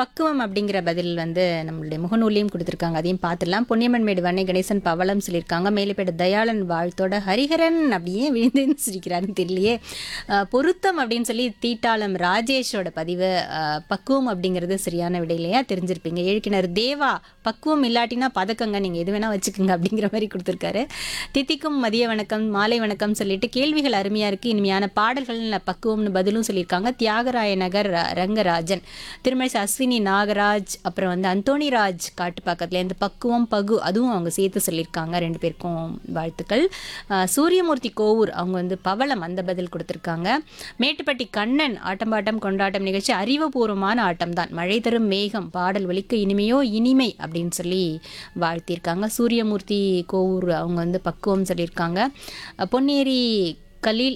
பக்குவம் அப்படிங்கிற பதில் வந்து நம்மளுடைய முகநூலையும் கொடுத்துருக்காங்க அதையும் பார்த்துடலாம் பொன்னியம்மன் மேடு வண்ணை கணேசன் பவளம் சொல்லியிருக்காங்க மேலுப்பேடு தயாளன் வாழ்த்தோட ஹரிஹரன் அப்படியே விழுந்து சிரிக்கிறாருன்னு தெரியலையே அஹ், பொருத்தம் அப்படின்னு சொல்லி தீட்டாளம் ராஜேஷோட பதிவு அஹ், பக்குவம் அப்படிங்கிறது சரியான விடை இல்லையா தெரிஞ்சிருப்பீங்க ஏழுக்கிணர் தேவா பக்குவம் இல்லாட்டினா பதக்கங்க நீங்கள் எது வேணால் வச்சுக்கோங்க அப்படிங்கிற மாதிரி கொடுத்துருக்காரு தித்திக்கும் மதிய வணக்கம் மாலை வணக்கம் சொல்லிட்டு கேள்விகள் அருமையாக இருக்குது இனிமையான பாடல்கள் பக்குவம்னு பதிலும் சொல்லியிருக்காங்க தியாகராய நகர் ர- ரங்கராஜன் திருமலை அஸ்வினி நாகராஜ் அப்புறம் வந்து அந்தோணிராஜ் காட்டுப்பாக்கத்துல இந்த பக்குவம் பகு அதுவும் அவங்க சேர்த்து சொல்லியிருக்காங்க ரெண்டு பேருக்கும் வாழ்த்துக்கள் அஹ் சூரியமூர்த்தி கோவூர் அவங்க வந்து பவளம் அந்த பதில் கொடுத்துருக்காங்க மேட்டுப்பட்டி கண்ணன் ஆட்டம் பாட்டம் கொண்டாட்டம் நிகழ்ச்சி அறிவுபூர்வமான ஆட்டம் தான் மழை தரும் மேகம் பாடல் ஒலிக்க இனிமையோ இனிமை அப்படின்னு சொல்லி வாழ்த்தியிருக்காங்க சூரியமூர்த்தி கோவூர் அவங்க வந்து பக்குவம் சொல்லியிருக்காங்க அஹ் பொன்னேரி கலீல்